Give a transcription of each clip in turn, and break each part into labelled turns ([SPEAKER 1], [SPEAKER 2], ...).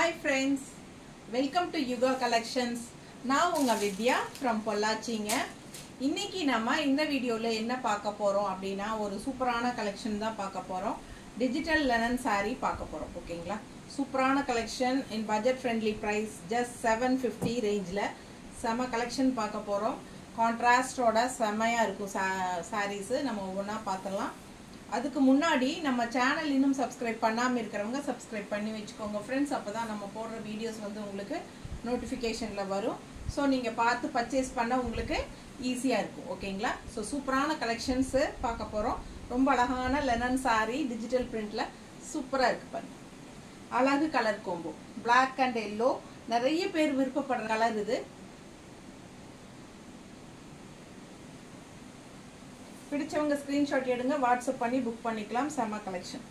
[SPEAKER 1] hi friends welcome to Yuga collections நான் உங்கள் வித்யா from பொள்ளாச்சிங்க இன்னைக்கு நம்ம இந்த வீடியோவில் என்ன பார்க்க போகிறோம் அப்படின்னா ஒரு சூப்பரான கலெக்ஷன் தான் பார்க்க போகிறோம் டிஜிட்டல் லெனன் saree பார்க்க போகிறோம் ஓகேங்களா சூப்பரான collection in budget friendly price just seven fifty ரேஞ்சில் செம கலெக்ஷன் பார்க்க போகிறோம் கான்ட்ராஸ்டோட செமையாக இருக்கும் சா சாரீஸு நம்ம ஒவ்வொன்றா பார்த்துடலாம் அதுக்கு முன்னாடி நம்ம சேனல் இன்னும் சப்ஸ்கிரைப் பண்ணாமல் இருக்கிறவங்க சப்ஸ்கிரைப் பண்ணி வச்சுக்கோங்க ஃப்ரெண்ட்ஸ் அப்போ தான் நம்ம போடுற வீடியோஸ் வந்து உங்களுக்கு நோட்டிஃபிகேஷனில் வரும் ஸோ நீங்கள் பார்த்து பர்ச்சேஸ் பண்ண உங்களுக்கு ஈஸியாக இருக்கும் ஓகேங்களா ஸோ சூப்பரான கலெக்ஷன்ஸு பார்க்க போகிறோம் ரொம்ப அழகான லெனன் saree டிஜிட்டல் பிரிண்டில் சூப்பராக இருக்குது பாருங்க அழகு colour combo Black and yellow நிறைய பேர் விருப்பப்படுற கலர் இது பிடிச்சவங்க ஸ்க்ரீன்ஷாட் எடுங்க வாட்ஸ்அப் பண்ணி புக் பண்ணிக்கலாம் செம கலெக்ஷன்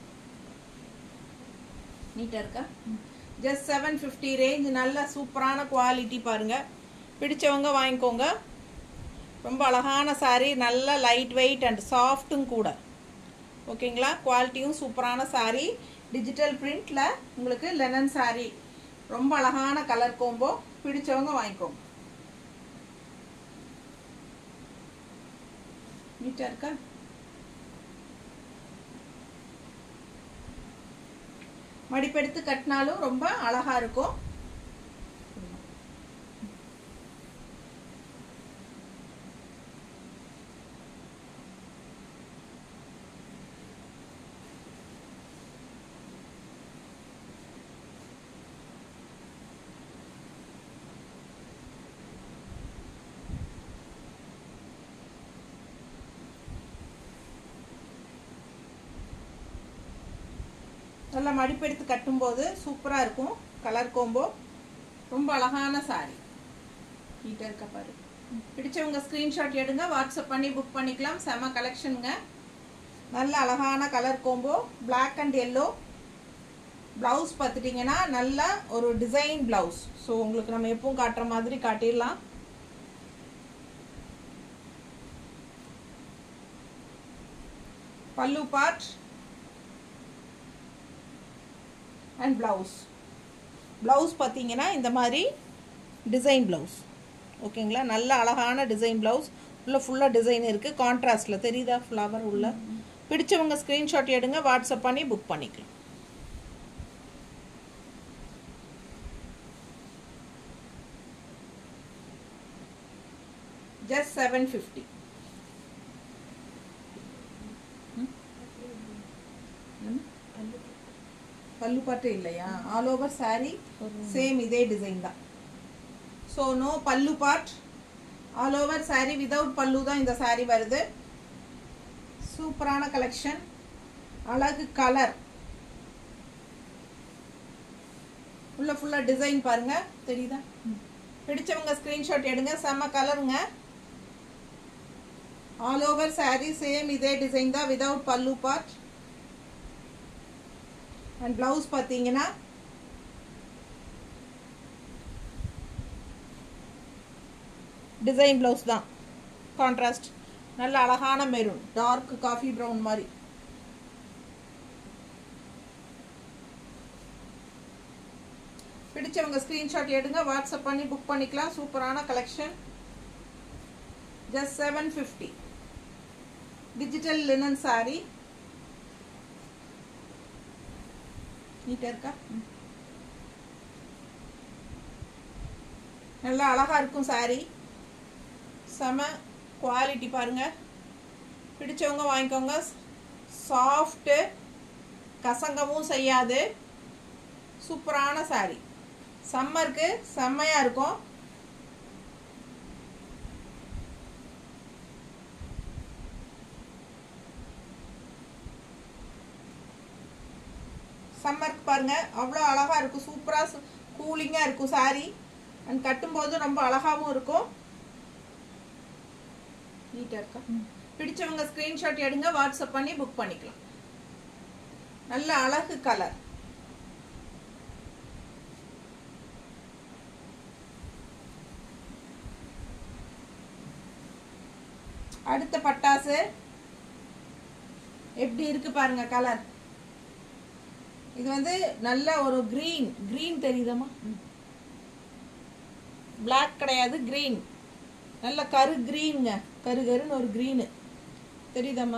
[SPEAKER 1] நீட்டாக இருக்கா ஜஸ்ட் செவன் ஃபிஃப்டி ரேஞ்ச் நல்ல சூப்பரான குவாலிட்டி பாருங்க பிடிச்சவங்க வாங்கிக்கோங்க ரொம்ப அழகான saree நல்ல லைட் வெயிட் அண்ட் சாஃப்ட்டும் கூட ஓகேங்களா குவாலிட்டியும் சூப்பரான saree டிஜிட்டல் பிரிண்ட்ல உங்களுக்கு லெனன் saree ரொம்ப அழகான கலர் கோம்போ பிடிச்சவங்க வாங்கிக்கோங்க நீட்டா இருக்கா மடிப்பெடுத்து கட்டினாலும் ரொம்ப அழகா இருக்கும் நல்லா மடிப்பெடுத்து கட்டும்போது சூப்பராக இருக்கும் கலர் கோம்போ ரொம்ப அழகான சாரி நீட்டாக இருக்க பாரு பிடிச்சவங்க ஸ்க்ரீன்ஷாட் எடுங்க வாட்ஸ்அப் பண்ணி புக் பண்ணிக்கலாம் செம கலெக்ஷனுங்க நல்ல அழகான colour combo Black and yellow blouse பார்த்துட்டிங்கன்னா நல்ல ஒரு டிசைன் ப்ளவுஸ் ஸோ உங்களுக்கு நம்ம எப்பவும் காட்டுற மாதிரி காட்டிடலாம் பல்லு பார்ட் அண்ட் ப்ளவுஸ் ப்ளவுஸ் பார்த்தீங்கன்னா இந்த மாதிரி டிசைன் ப்ளவுஸ் ஓகேங்களா நல்ல அழகான டிசைன் ப்ளவுஸ் உள்ள ஃபுல்லாக டிசைன் இருக்குது கான்ட்ராஸ்டில் தெரியுதா ஃப்ளவர் உள்ள பிடிச்சவங்க ஸ்க்ரீன்ஷாட் எடுங்க வாட்ஸ்அப் பண்ணி புக் பண்ணிக்கலாம் ஜஸ்ட் செவன் ஃபிஃப்டி பல்லு பாட்டு இல்லையா ஆல் ஓவர் சாரி சேம் இதே டிசைன் தான் ஸோ நோ பல்லு part all over sari without பல்லு தான் இந்த சாரி வருது சூப்பரான கலெக்ஷன் அழகு கலர் உள்ள ஃபுல்லாக டிசைன் பாருங்க தெரியுதா பிடிச்சவங்க ஸ்க்ரீன்ஷாட் எடுங்க செம்ம கலருங்க ஆல் ஓவர் சாரி சேம் இதே டிசைன் தான் விதவுட் பல்லு பார்ட் அண்ட் ப்ளவுஸ் பார்த்தீங்கன்னா டிசைன் ப்ளவுஸ் தான் கான்ட்ராஸ்ட் நல்ல அழகான மெரூன் டார்க் காஃபி ப்ரௌன் மாதிரி பிடிச்சவங்க ஸ்க்ரீன்ஷாட் எடுங்க வாட்ஸ்அப் பண்ணி புக் பண்ணிக்கலாம் சூப்பரான collection just seven fifty digital linen sari நீட்டாக இருக்கா நல்லா அழகா இருக்கும் சாரி செம குவாலிட்டி பாருங்க பிடிச்சவங்க வாங்கிக்கோங்க சாஃப்ட்டு கசங்கவும் செய்யாது சூப்பரான சாரி சம்மருக்கு செம்மையாக இருக்கும் சம்மருக்கு பாருங்க அவ்வளோ அழகா இருக்கும் சூப்பராக கூலிங்காக இருக்கும் சாரி அண்ட் கட்டும்போது ரொம்ப அழகாவும் இருக்கும் நீட்டாக இருக்கா பிடிச்சவங்க ஸ்க்ரீன்ஷாட் எடுங்க வாட்ஸ்அப் பண்ணி புக் பண்ணிக்கலாம் நல்ல அழகு கலர் அடுத்த பட்டாசு எப்படி இருக்கு பாருங்க கலர் இது வந்து நல்ல ஒரு green green தெரியுதாம்மா Black கிடையாது green நல்ல கரு greenங்க கரு கருன்னு ஒரு green தெரியுதாம்மா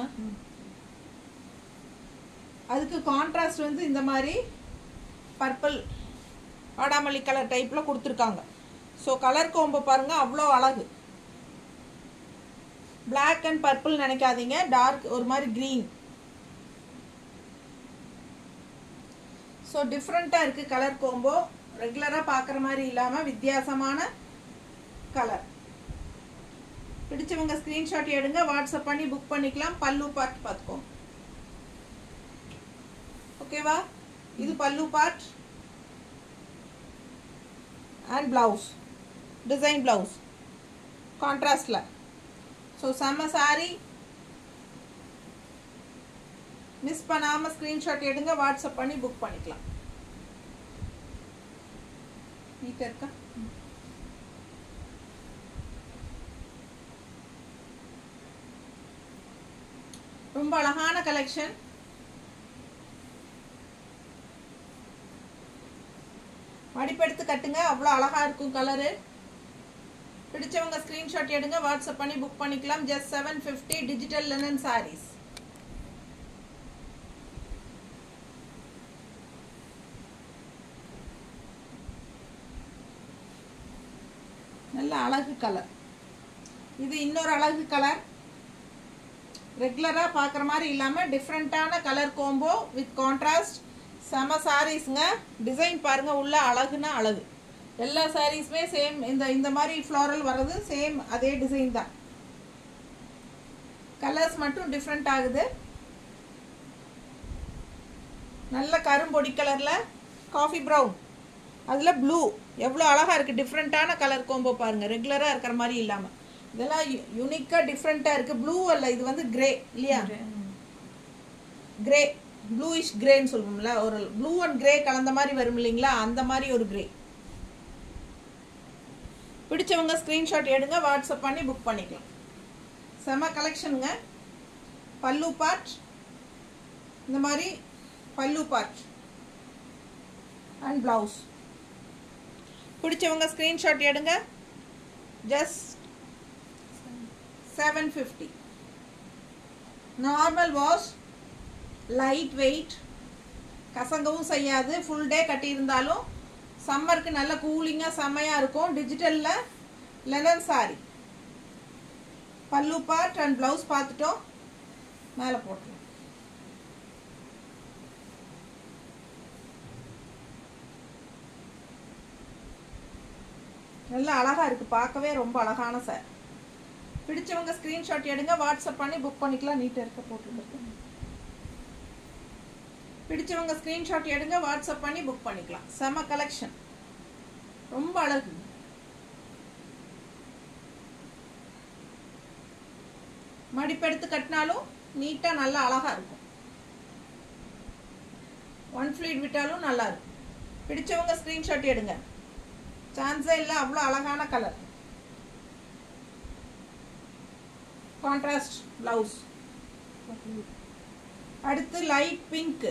[SPEAKER 1] அதுக்கு கான்ட்ராஸ்ட் வந்து இந்த மாதிரி பர்பிள் வாடாமல்லி கலர் டைப்பில் கொடுத்துருக்காங்க ஸோ கலர் கோம்போ பாருங்க அவ்வளோ அழகு Black அண்ட் பர்பிள் நினைக்காதீங்க டார்க் ஒரு மாதிரி க்ரீன் ஸோ டிஃப்ரெண்ட்டாக இருக்குது கலர் கோம்போ ரெகுலராக பார்க்குற மாதிரி இல்லாமல் வித்தியாசமான கலர் பிடிச்சவங்க ஸ்க்ரீன்ஷாட் எடுங்க வாட்ஸ்அப் பண்ணி புக் பண்ணிக்கலாம் பல்லு பார்ட் பார்த்துக்கோங்க ஓகேவா இது பல்லு part and blouse design blouse கான்ட்ராஸ்டில் ஸோ செம்ம சாரி மிஸ் பண்ணாமல் ஸ்க்ரீன்ஷாட் எடுங்க வாட்ஸ்அப் பண்ணி புக் பண்ணிக்கலாம் நீட்டாக இருக்கா ரொம்ப அழகான கலெக்ஷன் மடிப்பெடுத்து கட்டுங்க அவ்வளோ அழகா இருக்கும் கலரு பிடிச்சவங்க ஸ்க்ரீன்ஷாட் எடுங்க வாட்ஸ்அப் பண்ணி புக் பண்ணிக்கலாம் just seven fifty digital linen saris நல்ல அழகு கலர் இது இன்னொரு அழகு கலர் ரெகுலராக பார்க்குற மாதிரி இல்லாமல் டிஃப்ரெண்ட்டான கலர் கோம்போ வித் கான்ட்ராஸ்ட் செம சாரீஸ்ங்க டிசைன் பாருங்க உள்ள அழகுனா அழகு எல்லா சாரீஸுமே சேம் இந்த இந்த மாதிரி ஃப்ளோரல் வர்றது சேம் அதே டிசைன் தான் கலர்ஸ் மட்டும் டிஃப்ரெண்ட் ஆகுது நல்ல கரும்பொடி கலரில் காஃபி ப்ரௌன் அதில் ப்ளூ எவ்வளோ அழகாக இருக்குது டிஃப்ரெண்ட்டான கலர் கோம்போ பாருங்கள் ரெகுலராக இருக்கிற மாதிரி இல்லாமல் இதெல்லாம் யூனிக்காக டிஃப்ரெண்ட்டாக இருக்குது ப்ளூ அல்ல இது வந்து கிரே இல்லையா கிரே ப்ளூயிஷ் கிரேன்னு சொல்லுவோம்ல ஒரு ப்ளூ அண்ட் கிரே கலந்த மாதிரி வரும் இல்லைங்களா அந்த மாதிரி ஒரு கிரே பிடிச்சவங்க ஸ்க்ரீன்ஷாட் எடுங்க வாட்ஸ்அப் பண்ணி புக் பண்ணிக்கலாம் செம கலெக்ஷனுங்க பல்லு பார்ட் இந்த மாதிரி பல்லு பார்ட் அண்ட் ப்ளவுஸ் பிடிச்சவங்க ஸ்க்ரீன்ஷாட் எடுங்க just seven fifty normal wash light weight கசங்கவும் செய்யாது ஃபுல் டே கட்டியிருந்தாலும் சம்மருக்கு நல்ல கூலிங்காக செம்மையாக இருக்கும் டிஜிட்டலில் லெனன் சாரி பல்லு பார்ட் அண்ட் ப்ளவுஸ் பார்த்துட்டோம் மேலே போட்டுருவோம் நல்லா அழகாக இருக்குது பார்க்கவே ரொம்ப அழகான சார் பிடிச்சவங்க ஸ்க்ரீன்ஷாட் எடுங்க வாட்ஸ்அப் பண்ணி புக் பண்ணிக்கலாம் நீட்டாக இருக்க போட்டுருக்கு பிடிச்சவங்க ஸ்க்ரீன்ஷாட் எடுங்க வாட்ஸ்அப் பண்ணி புக் பண்ணிக்கலாம் செம கலெக்ஷன் ரொம்ப அழகு மடிப்பெடுத்து கட்டினாலும் நீட்டாக நல்லா அழகாக இருக்கும் ஒன் ஃப்ளீட் விட்டாலும் நல்லா இருக்கும் பிடிச்சவங்க ஸ்க்ரீன்ஷாட் எடுங்க சான்ஸே இல்லை அவ்வளோ அழகான கலர் கான்ட்ராஸ்ட் ப்ளவுஸ் அடுத்து லைட் பிங்க்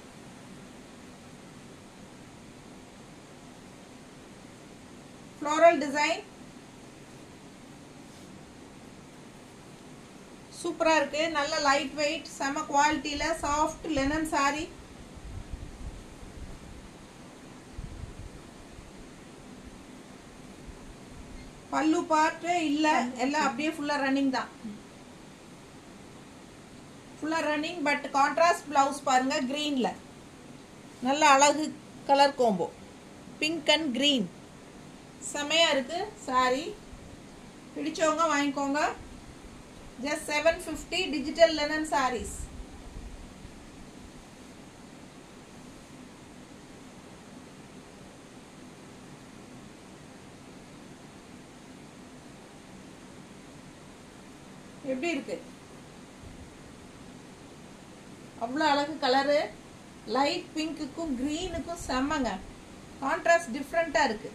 [SPEAKER 1] ஃப்ளோரல் டிசைன் சூப்பராக இருக்கு நல்ல லைட் வெயிட் செம குவாலிட்டியில் சாஃப்ட் லெனன் சாரி பல்லு பார்ட்டு இல்லை எல்லாம் அப்படியே ஃபுல்லாக ரன்னிங் தான் ஃபுல்லாக ரன்னிங் பட் கான்ட்ராஸ்ட் ப்ளவுஸ் பாருங்க க்ரீனில் நல்ல அழகு colour combo pink and green செமையாக இருக்குது சாரி பிடிச்சவங்க வாங்கிக்கோங்க just seven fifty digital linen saris எப்படி இருக்கு அவ்வளோ அழகு கலரு லைட் பிங்க்குக்கும் க்ரீனுக்கும் செம்மங்க கான்ட்ராஸ்ட் டிஃப்ரெண்ட்டாக இருக்கு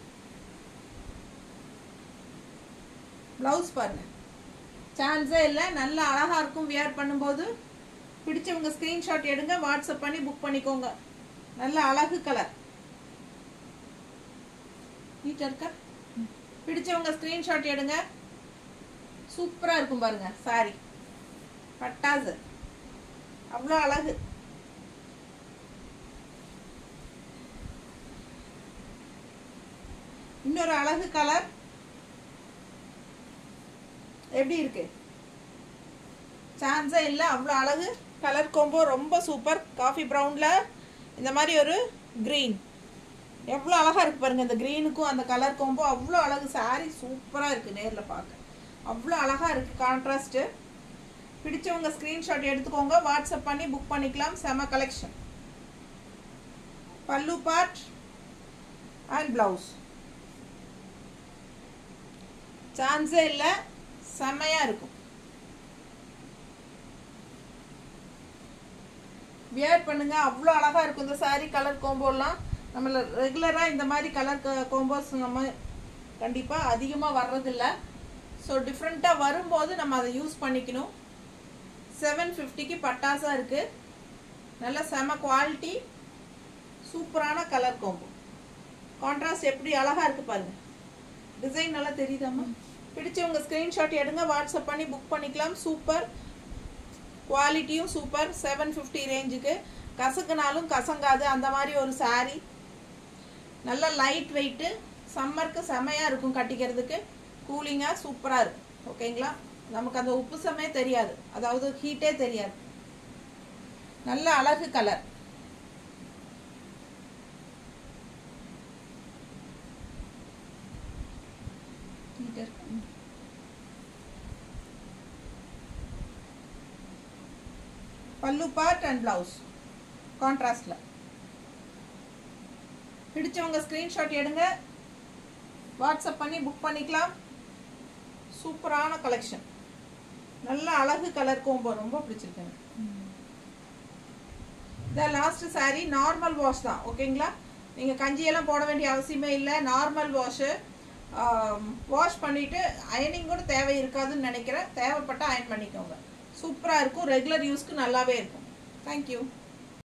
[SPEAKER 1] ப்ளவுஸ் பாருங்க சான்ஸே இல்லை நல்ல அழகாக இருக்கும் வியர் பண்ணும்போது பிடிச்சவங்க ஸ்க்ரீன்ஷாட் எடுங்க வாட்ஸ்அப் பண்ணி புக் பண்ணிக்கோங்க நல்ல அழகு கலர் நீட்டா இருக்கா பிடிச்சவங்க ஸ்கிரீன்ஷாட் எடுங்க சூப்பரா இருக்கும் பாருங்க சாரி பட்டாசு அவ்வளோ அழகு இன்னொரு அழகு கலர் எப்படி இருக்கு சான்ஸே இல்லை அவ்வளோ அழகு கலர் கோம்போ ரொம்ப சூப்பர் காஃபி ப்ரௌனில் இந்த மாதிரி ஒரு க்ரீன் எவ்வளோ அழகாக இருக்கு பாருங்க இந்த க்ரீனுக்கும் அந்த கலர் கோம்போ அவ்வளோ அழகு சாரி சூப்பராக இருக்குது நேரில் பார்க்க அவ்வளோ அழகாக இருக்குது கான்ட்ராஸ்ட்டு பிடிச்சவங்க ஸ்க்ரீன்ஷாட் எடுத்துக்கோங்க வாட்ஸ்அப் பண்ணி புக் பண்ணிக்கலாம் செம கலெக்ஷன் பல்லு பார்ட் அண்ட் ப்ளவுஸ் சான்ஸே இல்லை செம்மையாக இருக்கும் வியர் பண்ணுங்க அவ்வளோ அழகாக இருக்கும் இந்த சாரீ கலர் கோம்போலாம் நம்மள ரெகுலராக இந்த மாதிரி கலர் கோம்போஸ் நம்ம கண்டிப்பாக அதிகமாக வர்றதில்ல ஸோ டிஃப்ரெண்ட்டாக வரும்போது நம்ம அதை யூஸ் பண்ணிக்கணும் செவன் ஃபிஃப்டிக்கு பட்டாசாக இருக்குது நல்ல செம குவாலிட்டி சூப்பரான கலர் கோம்போ கான்ட்ராஸ்ட் எப்படி அழகாக இருக்குது பாருங்க டிசைன் நல்லா தெரியுதாம்மா பிடிச்சவங்க ஸ்க்ரீன்ஷாட் எடுங்க வாட்ஸ்அப் பண்ணி புக் பண்ணிக்கலாம் சூப்பர் குவாலிட்டியும் சூப்பர் செவன் ஃபிஃப்டி ரேஞ்சுக்கு கசக்குனாலும் கசங்காது அந்த மாதிரி ஒரு சாரீ நல்ல லைட் வெயிட்டு சம்மருக்கு செமையாக இருக்கும் கட்டிக்கிறதுக்கு கூலிங்காக சூப்பராக இருக்கும் ஓகேங்களா நமக்கு அந்த உப்பு சமே தெரியாது அதாவது ஹீட்டே தெரியாது நல்ல அழகு கலர் பல்லு பார்ட் அண்ட் பிளவுஸ் கான்ட்ராஸ்டில் பிடிச்சவங்க ஸ்க்ரீன்ஷாட் எடுங்க வாட்ஸ்அப் பண்ணி புக் பண்ணிக்கலாம் சூப்பரான கலெக்ஷன் நல்ல அழகு கலர் கோம்போ ரொம்ப பிடிச்சிருக்கேன் இதான் லாஸ்ட் சாரீ நார்மல் வாஷ் தான் ஓகேங்களா நீங்கள் கஞ்சியெல்லாம் போட வேண்டிய அவசியமே இல்லை நார்மல் வாஷு வாஷ் பண்ணிவிட்டு அயனிங் கூட தேவை இருக்காதுன்னு நினைக்கிறேன் தேவைப்பட்டால் அயன் பண்ணிக்கோங்க சூப்பராக இருக்கும் ரெகுலர் யூஸ்க்கு நல்லாவே இருக்கும் தேங்க்யூ